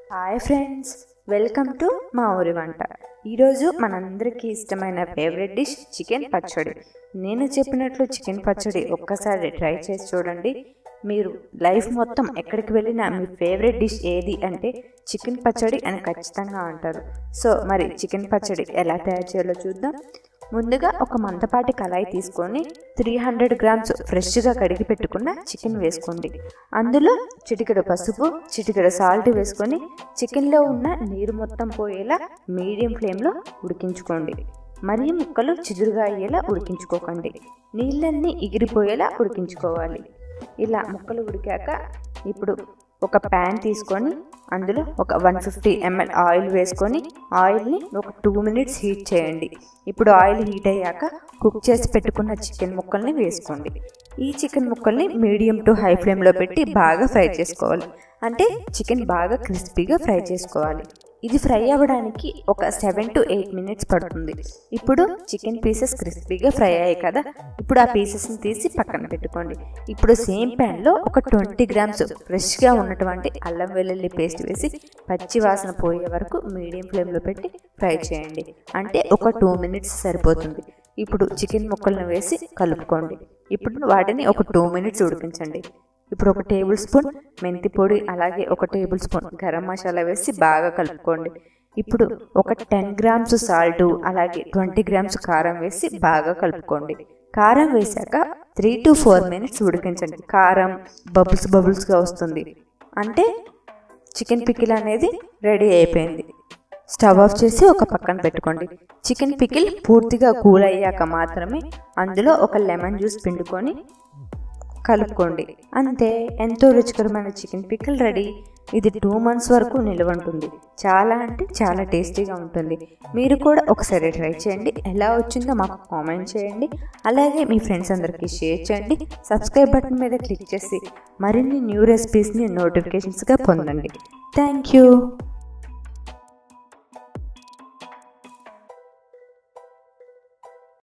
hi friends welcome to మా ఊరి వంట ఈరోజు మనందరికీ ఇష్టమైన ఫేవరెట్ డిష్ చికెన్ పచ్చడి నేను చెప్పినట్లు చికెన్ పచ్చడి ఒక్కసారి ట్రై చేసి చూడండి మీరు లైఫ్ మొత్తం ఎక్కడికి వెళ్ళినా మీ ఫేవరెట్ డిష్ ఏది అంటే చికెన్ పచ్చడి అని ఖచ్చితంగా అంటారు సో మరి చికెన్ పచ్చడి ఎలా తయారు చేయాలో చూద్దాం ముందుగా ఒక మందపాటి కళాయి తీసుకొని త్రీ హండ్రెడ్ గ్రామ్స్ ఫ్రెష్గా కడిగి పెట్టుకున్న చికెన్ వేసుకోండి అందులో చిటికెడు పసుపు చిటికెడు సాల్ట్ వేసుకొని చికెన్లో ఉన్న నీరు మొత్తం పోయేలా మీడియం ఫ్లేమ్లో ఉడికించుకోండి మరియు ముక్కలు చిదురుగా అయ్యేలా ఉడికించుకోకండి నీళ్ళన్నీ ఎగిరిపోయేలా ఉడికించుకోవాలి ఇలా ముక్కలు ఉడికాక ఇప్పుడు ఒక ప్యాన్ తీసుకొని అందులో ఒక వన్ ఫిఫ్టీ ఎంఎల్ ఆయిల్ వేసుకొని ఆయిల్ని ఒక టూ మినిట్స్ హీట్ చేయండి ఇప్పుడు ఆయిల్ హీట్ అయ్యాక కుక్ చేసి పెట్టుకున్న చికెన్ ముక్కల్ని వేసుకోండి ఈ చికెన్ ముక్కల్ని మీడియం టు హై ఫ్లేమ్లో పెట్టి బాగా ఫ్రై చేసుకోవాలి అంటే చికెన్ బాగా క్రిస్పీగా ఫ్రై చేసుకోవాలి ఇది ఫ్రై అవ్వడానికి ఒక సెవెన్ టు ఎయిట్ మినిట్స్ పడుతుంది ఇప్పుడు చికెన్ పీసెస్ క్రిస్పీగా ఫ్రై అయ్యాయి కదా ఇప్పుడు ఆ పీసెస్ని తీసి పక్కన పెట్టుకోండి ఇప్పుడు సేమ్ ప్యాన్లో ఒక ట్వంటీ గ్రామ్స్ ఫ్రెష్గా ఉన్నటువంటి అల్లం వెల్లుల్లి పేస్ట్ వేసి పచ్చి వాసన పోయే వరకు మీడియం ఫ్లేమ్లో పెట్టి ఫ్రై చేయండి అంటే ఒక టూ మినిట్స్ సరిపోతుంది ఇప్పుడు చికెన్ ముక్కలను వేసి కలుపుకోండి ఇప్పుడు వాటిని ఒక టూ మినిట్స్ ఉడికించండి ఇప్పుడు ఒక టేబుల్ స్పూన్ మెంతి పొడి అలాగే ఒక టేబుల్ స్పూన్ గరం మసాలా వేసి బాగా కలుపుకోండి ఇప్పుడు ఒక టెన్ గ్రామ్స్ సాల్ట్ అలాగే ట్వంటీ గ్రామ్స్ కారం వేసి బాగా కలుపుకోండి కారం వేశాక త్రీ టు ఫోర్ మినిట్స్ ఉడికించండి కారం బబుల్స్ బబుల్స్గా వస్తుంది అంటే చికెన్ పికిల్ అనేది రెడీ అయిపోయింది స్టవ్ ఆఫ్ చేసి ఒక పక్కన పెట్టుకోండి చికెన్ పికిల్ పూర్తిగా కూల్ అయ్యాక మాత్రమే అందులో ఒక లెమన్ జ్యూస్ పిండుకొని కలుపుకోండి అంతే ఎంతో రుచికరమైన చికెన్ పికిల్ రెడీ ఇది టూ మంత్స్ వరకు నిల్వ ఉంటుంది చాలా అంటే చాలా టేస్టీగా ఉంటుంది మీరు కూడా ఒకసారి ట్రై చేయండి ఎలా వచ్చిందో మాకు కామెంట్ చేయండి అలాగే మీ ఫ్రెండ్స్ అందరికీ షేర్ చేయండి సబ్స్క్రైబ్ బటన్ మీద క్లిక్ చేసి మరిన్ని న్యూ రెసిపీస్ని నోటిఫికేషన్స్గా పొందండి థ్యాంక్ యూ